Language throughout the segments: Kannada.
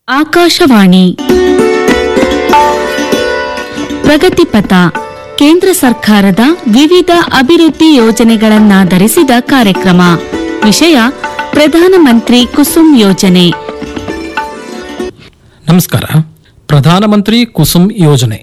ಆಕಾಶವಾಣಿ ಪ್ರಗತಿಪಥ ಕೇಂದ್ರ ಸರ್ಕಾರದ ವಿವಿಧ ಅಭಿವೃದ್ಧಿ ಯೋಜನೆಗಳನ್ನಾಧರಿಸಿದ ಕಾರ್ಯಕ್ರಮ ವಿಷಯ ಪ್ರಧಾನಮಂತ್ರಿ ಕುಸುಮ್ ಯೋಜನೆ ನಮಸ್ಕಾರ ಪ್ರಧಾನಮಂತ್ರಿ ಕುಸುಮ್ ಯೋಜನೆ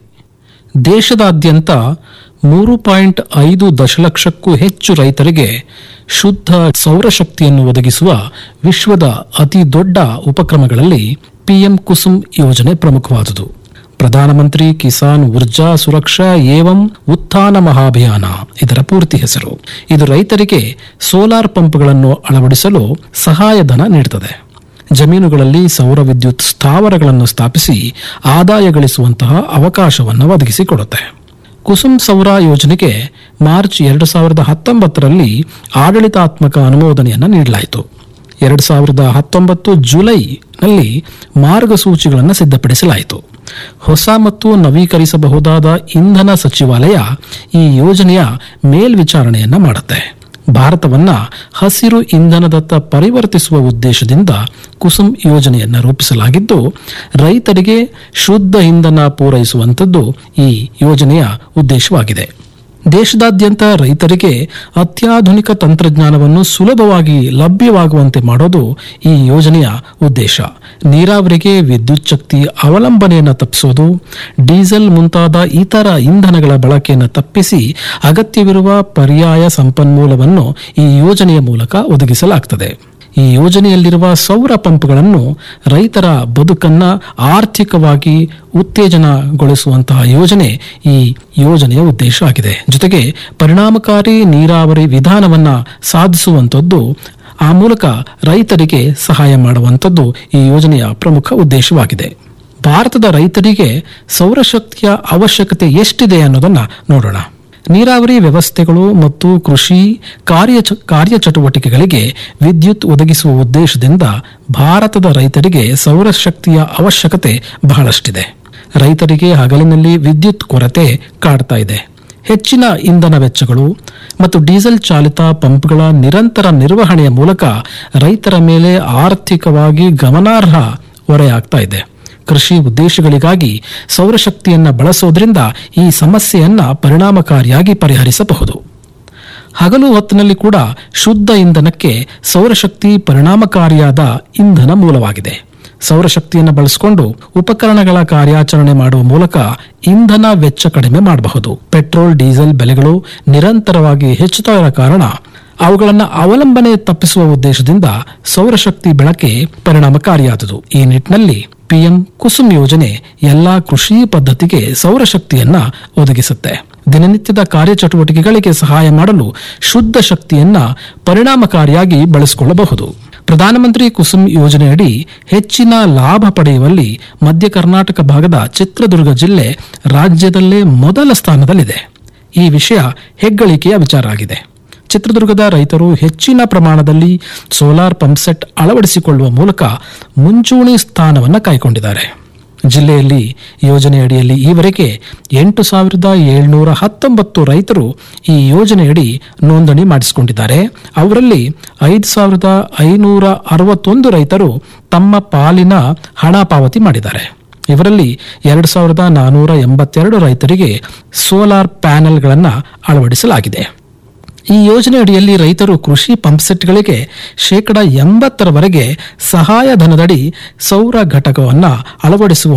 ದೇಶದಾದ್ಯಂತ ಮೂರು ಪಾಯಿಂಟ್ ಐದು ದಶಲಕ್ಷಕ್ಕೂ ಹೆಚ್ಚು ರೈತರಿಗೆ ಶುದ್ಧ ಸೌರಶಕ್ತಿಯನ್ನು ಒದಗಿಸುವ ವಿಶ್ವದ ಅತಿ ದೊಡ್ಡ ಉಪಕ್ರಮಗಳಲ್ಲಿ ಪಿಎಂ ಕುಸುಮ್ ಯೋಜನೆ ಪ್ರಮುಖವಾದುದು ಪ್ರಧಾನಮಂತ್ರಿ ಕಿಸಾನ್ ಊರ್ಜಾ ಸುರಕ್ಷಾ ಏವಂ ಉತ್ಥಾನ ಮಹಾಭಿಯಾನ ಇದರ ಪೂರ್ತಿ ಹೆಸರು ಇದು ರೈತರಿಗೆ ಸೋಲಾರ್ ಪಂಪ್ಗಳನ್ನು ಅಳವಡಿಸಲು ಸಹಾಯಧನ ನೀಡುತ್ತದೆ ಜಮೀನುಗಳಲ್ಲಿ ಸೌರ ವಿದ್ಯುತ್ ಸ್ಥಾವರಗಳನ್ನು ಸ್ಥಾಪಿಸಿ ಆದಾಯ ಗಳಿಸುವಂತಹ ಅವಕಾಶವನ್ನು ಒದಗಿಸಿಕೊಡುತ್ತೆ ಕುಸುಮ್ ಸೌರ ಯೋಜನೆಗೆ ಮಾರ್ಚ್ ಎರಡು ಸಾವಿರದ ಹತ್ತೊಂಬತ್ತರಲ್ಲಿ ಆಡಳಿತಾತ್ಮಕ ಅನುಮೋದನೆಯನ್ನು ನೀಡಲಾಯಿತು ಎರಡು ಸಾವಿರದ ಹತ್ತೊಂಬತ್ತು ಜುಲೈನಲ್ಲಿ ಮಾರ್ಗಸೂಚಿಗಳನ್ನು ಸಿದ್ಧಪಡಿಸಲಾಯಿತು ಹೊಸ ಮತ್ತು ನವೀಕರಿಸಬಹುದಾದ ಇಂಧನ ಸಚಿವಾಲಯ ಈ ಯೋಜನೆಯ ಮೇಲ್ವಿಚಾರಣೆಯನ್ನ ಮಾಡುತ್ತೆ ಭಾರತವನ್ನ ಹಸಿರು ಇಂಧನದತ್ತ ಪರಿವರ್ತಿಸುವ ಉದ್ದೇಶದಿಂದ ಕುಸುಮ್ ಯೋಜನೆಯನ್ನು ರೂಪಿಸಲಾಗಿದ್ದು ರೈತರಿಗೆ ಶುದ್ಧ ಇಂಧನ ಪೂರೈಸುವಂಥದ್ದು ಈ ಯೋಜನೆಯ ಉದ್ದೇಶವಾಗಿದೆ ದೇಶದಾದ್ಯಂತ ರೈತರಿಗೆ ಅತ್ಯಾಧುನಿಕ ತಂತ್ರಜ್ಞಾನವನ್ನು ಸುಲಭವಾಗಿ ಲಭ್ಯವಾಗುವಂತೆ ಮಾಡೋದು ಈ ಯೋಜನೆಯ ಉದ್ದೇಶ ನೀರಾವರಿಗೆ ವಿದ್ಯುತ್ ಶಕ್ತಿ ಅವಲಂಬನೆಯನ್ನು ತಪ್ಪಿಸೋದು ಡೀಸೆಲ್ ಮುಂತಾದ ಇತರ ಇಂಧನಗಳ ಬಳಕೆಯನ್ನು ತಪ್ಪಿಸಿ ಅಗತ್ಯವಿರುವ ಪರ್ಯಾಯ ಸಂಪನ್ಮೂಲವನ್ನು ಈ ಯೋಜನೆಯ ಮೂಲಕ ಒದಗಿಸಲಾಗ್ತದೆ ಈ ಯೋಜನೆಯಲ್ಲಿರುವ ಸೌರ ಪಂಪ್ಗಳನ್ನು ರೈತರ ಬದುಕನ್ನ ಆರ್ಥಿಕವಾಗಿ ಉತ್ತೇಜನಗೊಳಿಸುವಂತಹ ಯೋಜನೆ ಈ ಯೋಜನೆಯ ಉದ್ದೇಶ ಆಗಿದೆ ಜೊತೆಗೆ ಪರಿಣಾಮಕಾರಿ ನೀರಾವರಿ ವಿಧಾನವನ್ನ ಸಾಧಿಸುವಂಥದ್ದು ಆ ಮೂಲಕ ರೈತರಿಗೆ ಸಹಾಯ ಮಾಡುವಂಥದ್ದು ಈ ಯೋಜನೆಯ ಪ್ರಮುಖ ಉದ್ದೇಶವಾಗಿದೆ ಭಾರತದ ರೈತರಿಗೆ ಸೌರಶಕ್ತಿಯ ಅವಶ್ಯಕತೆ ಎಷ್ಟಿದೆ ಅನ್ನೋದನ್ನ ನೋಡೋಣ ನೀರಾವರಿ ವ್ಯವಸ್ಥೆಗಳು ಮತ್ತು ಕೃಷಿ ಕಾರ್ಯ ಕಾರ್ಯಚಟುವಟಿಕೆಗಳಿಗೆ ವಿದ್ಯುತ್ ಒದಗಿಸುವ ಉದ್ದೇಶದಿಂದ ಭಾರತದ ರೈತರಿಗೆ ಸೌರಶಕ್ತಿಯ ಅವಶ್ಯಕತೆ ಬಹಳಷ್ಟಿದೆ ರೈತರಿಗೆ ಹಗಲಿನಲ್ಲಿ ವಿದ್ಯುತ್ ಕೊರತೆ ಕಾಡ್ತಾ ಇದೆ ಹೆಚ್ಚಿನ ಇಂಧನ ವೆಚ್ಚಗಳು ಮತ್ತು ಡೀಸೆಲ್ ಚಾಲಿತ ಪಂಪ್ಗಳ ನಿರಂತರ ನಿರ್ವಹಣೆಯ ಮೂಲಕ ರೈತರ ಮೇಲೆ ಆರ್ಥಿಕವಾಗಿ ಗಮನಾರ್ಹ ಹೊರೆಯಾಗ್ತಾ ಇದೆ ಕೃಷಿ ಉದ್ದೇಶಗಳಿಗಾಗಿ ಸೌರಶಕ್ತಿಯನ್ನ ಬಳಸೋದ್ರಿಂದ ಈ ಸಮಸ್ಯೆಯನ್ನ ಪರಿಣಾಮಕಾರಿಯಾಗಿ ಪರಿಹರಿಸಬಹುದು ಹಗಲು ಹೊತ್ತಿನಲ್ಲಿ ಕೂಡ ಶುದ್ಧ ಇಂಧನಕ್ಕೆ ಸೌರಶಕ್ತಿ ಪರಿಣಾಮಕಾರಿಯಾದ ಇಂಧನ ಮೂಲವಾಗಿದೆ ಸೌರಶಕ್ತಿಯನ್ನು ಬಳಸಿಕೊಂಡು ಉಪಕರಣಗಳ ಕಾರ್ಯಾಚರಣೆ ಮಾಡುವ ಮೂಲಕ ಇಂಧನ ವೆಚ್ಚ ಕಡಿಮೆ ಮಾಡಬಹುದು ಪೆಟ್ರೋಲ್ ಡೀಸೆಲ್ ಬೆಲೆಗಳು ನಿರಂತರವಾಗಿ ಹೆಚ್ಚುತ್ತಾ ಇರೋ ಕಾರಣ ಅವುಗಳನ್ನು ಅವಲಂಬನೆ ತಪ್ಪಿಸುವ ಉದ್ದೇಶದಿಂದ ಸೌರಶಕ್ತಿ ಬಳಕೆ ಪರಿಣಾಮಕಾರಿಯಾದುದು ಈ ನಿಟ್ಟಿನಲ್ಲಿ ಪಿಎಂ ಕುಸುಮ್ ಯೋಜನೆ ಎಲ್ಲಾ ಕೃಷಿ ಪದ್ಧತಿಗೆ ಸೌರಶಕ್ತಿಯನ್ನ ಒದಗಿಸುತ್ತೆ ದಿನನಿತ್ಯದ ಕಾರ್ಯಚಟುವಟಿಕೆಗಳಿಗೆ ಸಹಾಯ ಮಾಡಲು ಶುದ್ಧ ಶಕ್ತಿಯನ್ನ ಪರಿಣಾಮಕಾರಿಯಾಗಿ ಬಳಸಿಕೊಳ್ಳಬಹುದು ಪ್ರಧಾನಮಂತ್ರಿ ಕುಸುಮ್ ಯೋಜನೆಯಡಿ ಹೆಚ್ಚಿನ ಲಾಭ ಪಡೆಯುವಲ್ಲಿ ಮಧ್ಯ ಕರ್ನಾಟಕ ಭಾಗದ ಚಿತ್ರದುರ್ಗ ಜಿಲ್ಲೆ ರಾಜ್ಯದಲ್ಲೇ ಮೊದಲ ಸ್ಥಾನದಲ್ಲಿದೆ ಈ ವಿಷಯ ಹೆಗ್ಗಳಿಕೆಯ ವಿಚಾರ ಆಗಿದೆ ಚಿತ್ರದುರ್ಗದ ರೈತರು ಹೆಚ್ಚಿನ ಪ್ರಮಾಣದಲ್ಲಿ ಸೋಲಾರ್ ಪಂಪ್ಸೆಟ್ ಅಳವಡಿಸಿಕೊಳ್ಳುವ ಮೂಲಕ ಮುಂಚೂಣಿ ಸ್ಥಾನವನ್ನು ಕಾಯ್ಕೊಂಡಿದ್ದಾರೆ ಜಿಲ್ಲೆಯಲ್ಲಿ ಯೋಜನೆಯಡಿಯಲ್ಲಿ ಈವರೆಗೆ ಎಂಟು ಸಾವಿರದ ಏಳ್ನೂರ ಹತ್ತೊಂಬತ್ತು ರೈತರು ಈ ಯೋಜನೆಯಡಿ ನೋಂದಣಿ ಮಾಡಿಸಿಕೊಂಡಿದ್ದಾರೆ ಅವರಲ್ಲಿ ಐದು ಸಾವಿರದ ಐನೂರ ಅರವತ್ತೊಂದು ರೈತರು ತಮ್ಮ ಪಾಲಿನ ಹಣ ಪಾವತಿ ಮಾಡಿದ್ದಾರೆ ಇವರಲ್ಲಿ ಎರಡು ಸಾವಿರದ ನಾನೂರ ಎಂಬತ್ತೆರಡು ರೈತರಿಗೆ ಸೋಲಾರ್ ಪ್ಯಾನೆಲ್ಗಳನ್ನು ಅಳವಡಿಸಲಾಗಿದೆ ಈ ಯೋಜನೆ ಅಡಿಯಲ್ಲಿ ರೈತರು ಕೃಷಿ ಪಂಪ್ಸೆಟ್ಗಳಿಗೆ ಶೇಕಡ ಎಂಬತ್ತರವರೆಗೆ ಸಹಾಯಧನದಡಿ ಸೌರ ಘಟಕವನ್ನು ಅಳವಡಿಸುವ